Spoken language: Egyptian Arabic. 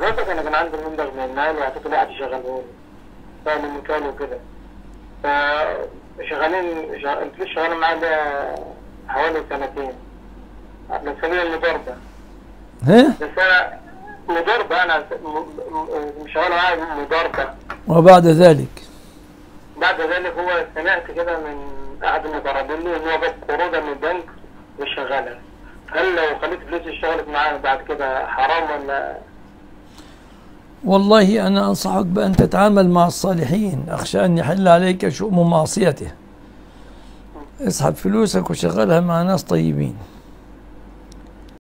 حضرتك انا كان عندي مبلغ من المال واعطيته لواحد يشغله لي فاهم مكانه وكده فشغالين شغ- الفلوس شغالين معايا ده حوالي سنتين بس هي المضاربة ها بس انا مضاربة انا م- م- شغال معايا مضاربة وبعد ذلك بعد ذلك هو سمعت كده من احد المقربين لي ان هو جاب قروضه من البنك وشغالها هل لو خليت فلوسي اشتغلت معاه بعد كده حرام ولا والله أنا أنصحك بأن تتعامل مع الصالحين أخشى أن يحل عليك شؤم معصيته اسحب فلوسك وشغلها مع ناس طيبين